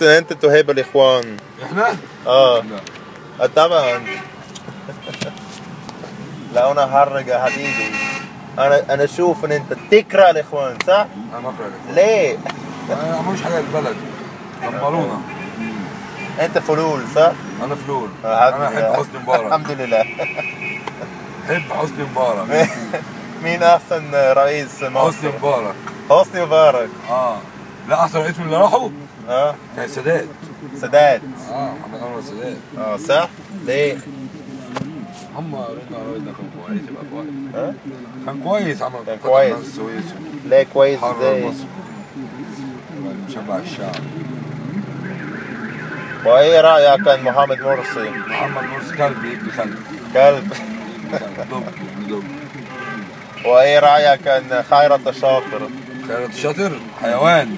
انت انت تحب الاخوان احنا؟ اه لا آه، طبعا لا انا هرج يا حبيبي انا انا اشوف ان انت تكره الاخوان صح؟ انا ما اكره الاخوان ليه؟ ما عملوش حاجه للبلد دمرونا انت فلول صح؟ انا فلول آه، انا الحمد احب لله. حسني مبارك الحمد لله احب حسني مبارك مين احسن رئيس مصر؟ حسني مبارك حسني مبارك اه لا احسن رئيس من اللي راحوا اه كان السادات سادات اه محمد انور السادات اه صح؟ ليه؟ هم رضا رضا كان كويس يبقى كويس ها؟ كان كويس عمل كان فتح كويس. قناة السويس ليه كويس حرر ازاي؟ مصر مشبع الشعب وايه رايك عن محمد مرسي؟ محمد مرسي كلب يبني كلب كلب دب دب وايه رايك عن خيرت الشاطر؟ خيرت الشاطر حيوان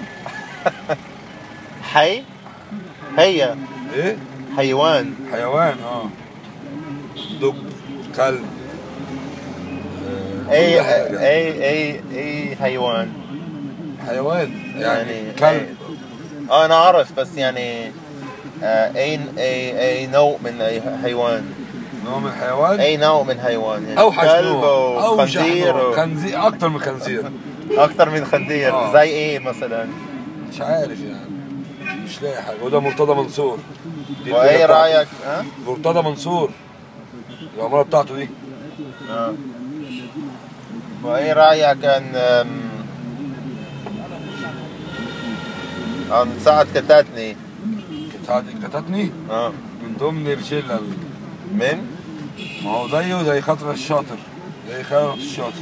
حي؟ هي ايه حيوان حيوان اه دب كلب آه، اي كل حاجة. اي اي اي حيوان حيوان يعني, يعني كلب اه انا اعرف بس يعني آه، اي اي اي نوع من اي حيوان نوع من الحيوان اي نوع من حيوان يعني اوحش كلب نوع اوحش وخنزير نوع و... خنزير اكتر من خنزير اكتر من خنزير آه. زي ايه مثلا مش عارف يعني مش لاقي حاجه وده مرتضى منصور دي الفيلا وايه بتاعته. رايك ها مرتضى منصور العماره بتاعته دي آه. وايه رايك عن آم، عن سعد كتاتني سعد كتتني اه من ضمن الشله ال- من ما هو زيه زي خاطر الشاطر زي خيرت الشاطر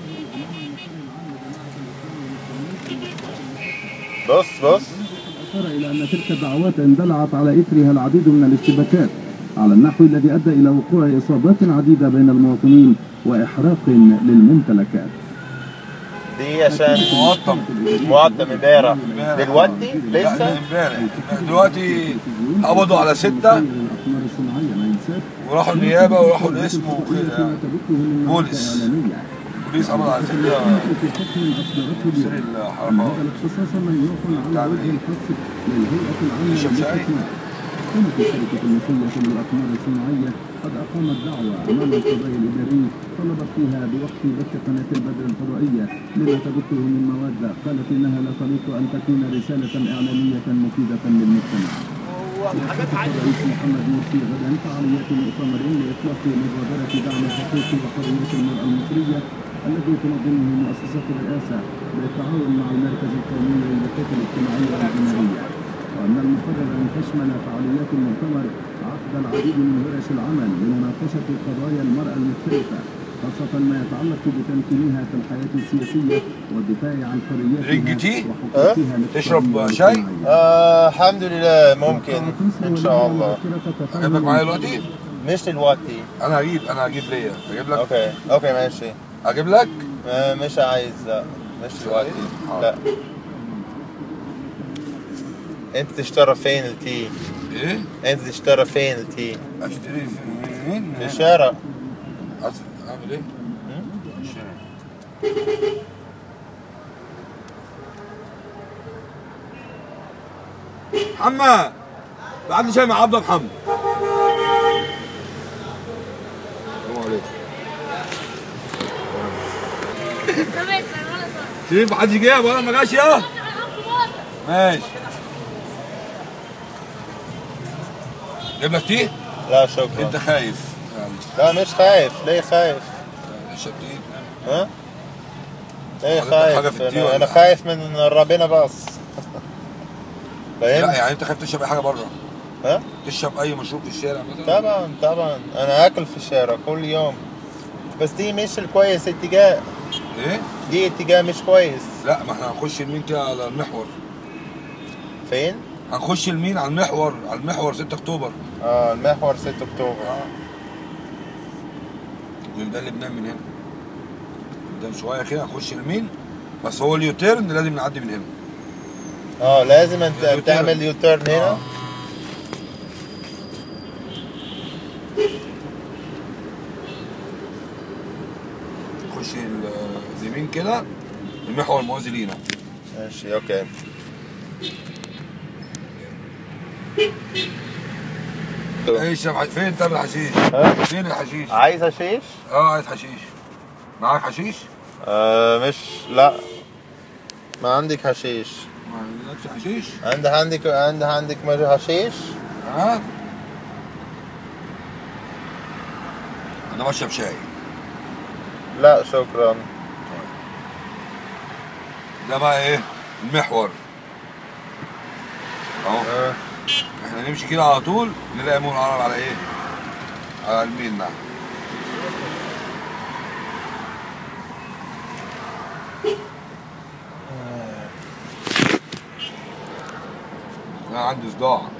بص بص أشار إلى أن تلك الدعوات اندلعت على إثرها العديد من الاشتباكات على النحو الذي أدى إلى وقوع إصابات عديدة بين المواطنين وإحراق للممتلكات دي عشان مقطم مقدم امبارح امبارح. دلوقتي لا لسه ده امبارح دلوقتي قبضوا على ستة الأقمار الصناعية ميسات وراحوا النيابة وراحوا الاسم وكده يعني تبثه من بوليس. مواقع إعلامية. البوليس قبض على ستة في حكم أصدرته سر اليوم. الحركات هذا الاختصاص ممنوع على وجه الخاص للهيئة العامة تشرب شاي؟ للاستثمار. كانت الشركة المصرية للأقمار الصناعية قد أقامت دعوى أمام القضاء الإداري طلبت فيها بوقف بث قناة البدر الفضائية لما تبثه من مواد قالت إنها لا تليق أن تكون رسالة إعلامية مفيدة للمجتمع. يخطط الرئيس محمد مرسي غدا فعاليات مؤتمر لإطلاق مبادرة دعم حقوق وحريات المرأة المصرية الذي تنظمه مؤسسة الرئاسة بالتعاون مع المركز القومي للبحوث الاجتماعية والجماعية وأن المقرر أن تشمل فعاليات المؤتمر عقد العديد من ورش العمل لمناقشة قضايا المرأة المختلفة خاصة ما يتعلق بتمكينها في الحياة السياسية والدفاع عن حرياتها درينك تي؟ وحقوقها تشرب الاقتصادية شاي؟ والاجتماعية. آه الحمد لله ممكن ان شاء الله اجيب لك معايا دلوقتي مش دلوقتي انا هجيب انا هجيب ليا اجيب لك اوكي اوكي ماشي اجيب لك آه مش عايز لا مش دلوقتي لا انت تشترى فين التي ايه انت تشترى فين التي اشتري في مين في الشارع أص- اعمل ايه الشارع. محمد بعد شاي مع عبد الله محمد السلام عليكم شريف حد جه ولا ما جاش يا ماشي جيب لك تي لا شكرا انت خايف يعني لا مش خايف ليه خايف اشرب تي ها ليه حضرتك حاجة خايف في التي انا, ولا؟ أنا خايف من ربنا بس لا فاهم يعني انت خايف تشرب اي حاجه بره ها تشرب اي مشروب في الشارع مثلا طبعا طبعا انا اكل في الشارع كل يوم بس دي مش الكويس اتجاه ايه دي اتجاه مش كويس لا ما احنا هنخش يمين كده على المحور فين؟ هنخش يمين على المحور على المحور 6 اكتوبر اه المحور 6 اكتوبر وده اللي بنام من هنا قدام شويه كده هنخش يمين بس هو اليوتيرن لازم نعدي من هنا اه لازم انت يوتيرن. بتعمل يوتيرن هنا آه. نخش ال- اليمين كده المحور الموازي لينا ماشي اوكي ايه الشيف ح- فين طب الحشيش؟ ها؟ فين الحشيش؟ عايز حشيش؟ اه عايز حشيش معاك حشيش؟ آه مش لا ما عندك حشيش ما عندكش حشيش؟ عند عندك عند عندك مجا حشيش؟ ها؟ انا بشرب شاي لا شكرا ده بقى ايه؟ المحور اهو آه. احنا نمشي كده على طول نلاقي مول العرب على ايه؟ على اليمين نعم انا عندي صداع